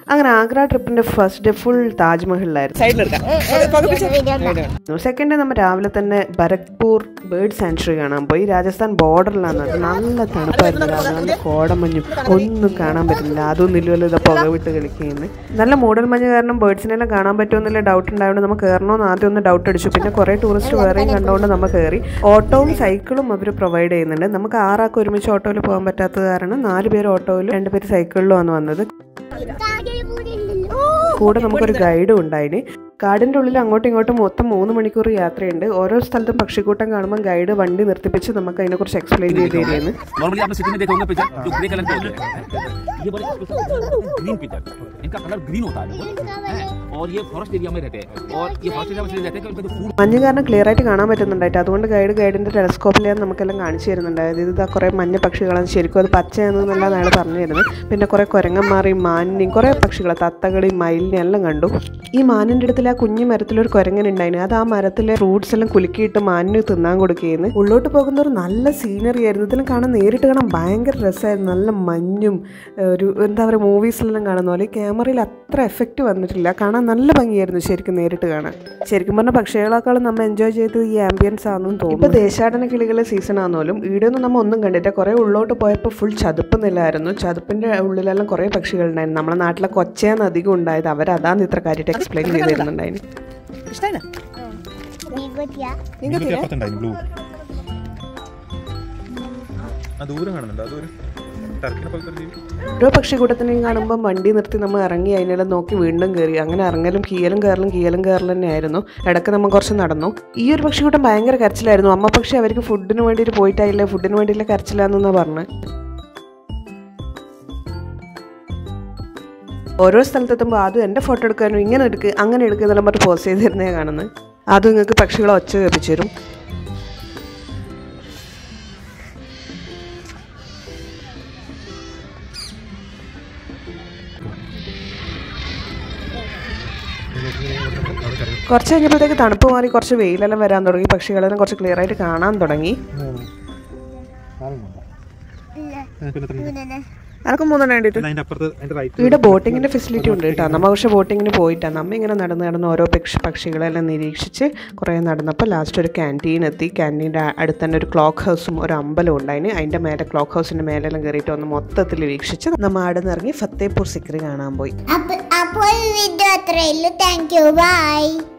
അങ്ങനെ ആഗ്ര ട്രിപ്പിന്റെ first day full താജ്മഹലിലായിരുന്നു സെക്കൻഡ് നമ്മൾ രാവിലെ തന്നെ ഭരത്പൂർ ബേർഡ് സാങ്ച്വറി കാണാൻ പോയി രാജസ്ഥാൻ ബോർഡറിലാണ് അത് നല്ല തണുപ്പായിരുന്നു രാവിലെ നല്ല കോടമഞ്ഞും ഒന്നും കാണാൻ പറ്റുന്നില്ല അതും നില്ലുവല്ലോ ഇത് പുക വിട്ട് കളിക്കുന്നത് നല്ല മൂടൽ മഞ്ഞ് കാരണം ബേർഡ്സിനെല്ലാം കാണാൻ പറ്റുമെന്നുള്ള ഡൗട്ട് ഉണ്ടായതുകൊണ്ട് നമുക്ക് കയറണമെന്ന് ആദ്യം ഒന്ന് ഡൗട്ട് അടിച്ചു പിന്നെ കുറേ ടൂറിസ്റ്റ് വേറെയും കണ്ടുകൊണ്ട് നമ്മൾ കയറി ഓട്ടോവും സൈക്കിളും അവർ പ്രൊവൈഡ് ചെയ്യുന്നുണ്ട് നമുക്ക് ആറാൾക്ക് ഒരുമിച്ച് ഓട്ടോയിൽ പോകാൻ പറ്റാത്തത് കാരണം നാല് പേര് ഓട്ടോയിലും രണ്ട് പേര് സൈക്കിളിലുമാണ് വന്നത് കൂടെ നമുക്കൊരു ഗൈഡും ഉണ്ടായിന് കാടിന്റെ ഉള്ളിൽ അങ്ങോട്ടും ഇങ്ങോട്ടും മൊത്തം മൂന്ന് മണിക്കൂർ യാത്രയുണ്ട് ഓരോ സ്ഥലത്തും പക്ഷിക്കൂട്ടം കാണുമ്പോൾ ഗൈഡ് വണ്ടി നിർത്തിപ്പിച്ച് നമുക്ക് അതിനെക്കുറിച്ച് എക്സ്പ്ലെയിൻ ചെയ്ത് തരുന്നു नॉर्मली आपने सिटी में देखा होगा पिक्चर जो ग्रे कलर के होते हैं ये बड़े ग्रीन पिक्चर इनका कलर ग्रीन होता है बिल्कुल, हैं? और ये फॉरेस्ट एरिया में रहते हैं और ये फॉरेस्ट एरिया में इसलिए रहते हैं कि उनका जो फूड മഞ്ഞ് കാരണം ക്ലിയർ ആയിട്ട് കാണാൻ പറ്റുന്നുണ്ടായിട്ട് അതുകൊണ്ട് ഗൈഡ് ഗൈഡിന്റെ ടെലസ്കോപ്പിലാണ് നമുക്കെല്ലാം കാണിച്ചു തരുന്നുണ്ടായത് ഇത് ഇതാ കുറേ മഞ്ഞ പക്ഷികളാണ് ശരിക്കും അത് പച്ചയാണെന്നല്ല അയാൾ പറഞ്ഞു തരുന്നത് പിന്നെ കുറേ കുരങ്ങന്മാരെയും മാനിനെയും കുറേ പക്ഷികളെ തത്തകളെയും മയിലിനെയും എല്ലാം കണ്ടു ഈ മാനിൻ്റെ അടുത്തിൽ ആ കുഞ്ഞു മരത്തിലൊരു കുരങ്ങൻ ഉണ്ടായിരുന്നു അത് ആ മരത്തിലെ ഫ്രൂട്ട്സ് എല്ലാം കുലുക്കിയിട്ട് മാനിന് തിന്നാൻ കൊടുക്കുകയെന്ന് ഉള്ളോട്ട് പോകുന്ന ഒരു നല്ല സീനറി ആയിരുന്നു ഇതിലും കാണാൻ നേരിട്ട് കാണാൻ ഭയങ്കര രസമായിരുന്നു നല്ല മഞ്ഞും ഏഹ് ഒരു എന്താ പറയുക മൂവീസിലെല്ലാം കാണുന്ന പോലെ ക്യാമറയിൽ അത്ര എഫക്റ്റ് വന്നിട്ടില്ല കാണാൻ നല്ല ഭംഗിയായിരുന്നു ശരിക്കും നേരിട്ട് കാണാൻ ശരിക്കും പറഞ്ഞാൽ പക്ഷികളെക്കാളും നമ്മൾ എൻജോയ് ചെയ്തത് ഈ ആംബിയൻസ് ആണെന്ന് തോന്നുന്നു ഇപ്പോൾ ദേശാടന കിളികളെ സീസൺ ആണെന്നാലും ഇവിടെ ഒന്നും നമ്മൾ ഒന്നും കണ്ടില്ല കുറേ ഉള്ളോട്ട് പോയപ്പോൾ ഫുൾ ചതുപ്പ് നിലായിരുന്നു ചതുപ്പിൻ്റെ ഉള്ളിലെല്ലാം കുറേ പക്ഷികളുണ്ടായിരുന്നു നമ്മുടെ നാട്ടിലെ കൊച്ചയാണ് അധികം ഉണ്ടായത് അവരതാണ് ഇത്ര കാര്യമായിട്ട് എക്സ്പ്ലെയിൻ ചെയ്ത് തരുന്നുണ്ടായിരുന്നു നിങ്ങൾക്ക് അപ്പുറത്തുണ്ടായിരുന്നു ബ്ലൂ ആ ദൂരം കാണുന്നുണ്ട് അതൊരു ടർക്കിനെ പോലത്തെ ഒരു ജീവി ഓരോ പക്ഷിക്കൂട്ടത്തിനെയും കാണുമ്പോൾ വണ്ടി നിർത്തി നമ്മൾ ഇറങ്ങി അതിനെല്ലാം നോക്കി വീണ്ടും കയറി അങ്ങനെ ഇറങ്ങലും കീയലും കയറലും കീയലും കയറലും തന്നെയായിരുന്നു ഇടയ്ക്ക് നമ്മൾ കുറച്ച് നടന്നു ഈ ഒരു പക്ഷിക്കൂട്ടം ഭയങ്കര കരച്ചിലായിരുന്നു അമ്മ പക്ഷേ അവർക്ക് ഫുഡിന് വേണ്ടിയിട്ട് പോയിട്ടായില്ല ഫുഡിന് വേണ്ടിയില്ല കരച്ചിലാന്നാ പറഞ്ഞ് ഓരോ സ്ഥലത്തെത്തുമ്പോൾ ആദ്യം എൻ്റെ ഫോട്ടോ എടുക്കാനും ഇങ്ങനെ എടുക്കുക അങ്ങനെ എടുക്കുക എന്നെല്ലാം പറഞ്ഞ് പോസ്റ്റ് ചെയ്ത് തരുന്നേ കാണുന്നത് ആദ്യം നിങ്ങൾക്ക് പക്ഷികളെ ഒച്ച കേൾപ്പിച്ചു തരും കുറച്ച് കഴിഞ്ഞപ്പോഴത്തേക്ക് തണുപ്പ് മാറി കുറച്ച് വെയിലെല്ലാം വരാൻ തുടങ്ങി പക്ഷികളെല്ലാം കുറച്ച് ക്ലിയർ ആയിട്ട് കാണാൻ തുടങ്ങി അതൊക്കെ മൂന്നെണ്ണം വേണ്ടിയിട്ട് അതിന്റെ അപ്പുറത്ത് അതിന്റെ റൈറ്റ് ഇവിടെ ബോട്ടിങ്ങിന്റെ ഫെസിലിറ്റി ഉണ്ട് കേട്ടോ നമ്മ പക്ഷെ ബോട്ടിങ്ങിന് പോയിട്ടാണ് നമ്മ ഇങ്ങനെ നടന്ന് നടന്ന് ഓരോ പക്ഷി പക്ഷികളെല്ലാം നിരീക്ഷിച്ച് കുറേ നടന്നപ്പോൾ ലാസ്റ്റ് ഒരു ക്യാൻറ്റീൻ എത്തി ക്യാൻറ്റീൻ്റെ അടുത്ത് തന്നെ ഒരു ക്ലോക്ക് ഹൗസും ഒരു അമ്പലം ഉണ്ടായിന് അതിൻ്റെ മേലെ ക്ലോക്ക് ഹൗസിൻ്റെ മേലെല്ലാം കയറിയിട്ട് ഒന്ന് മൊത്തത്തിൽ വീക്ഷിച്ച് നമ്മൾ അവിടെ നിന്ന് ഇറങ്ങി ഫത്തേപൂർ സിക്രി കാണാൻ പോയി അപ്പോൾ അപ്പോൾ വീഡിയോ അത്രയേ ഉള്ളൂ താങ്ക് യു ബൈ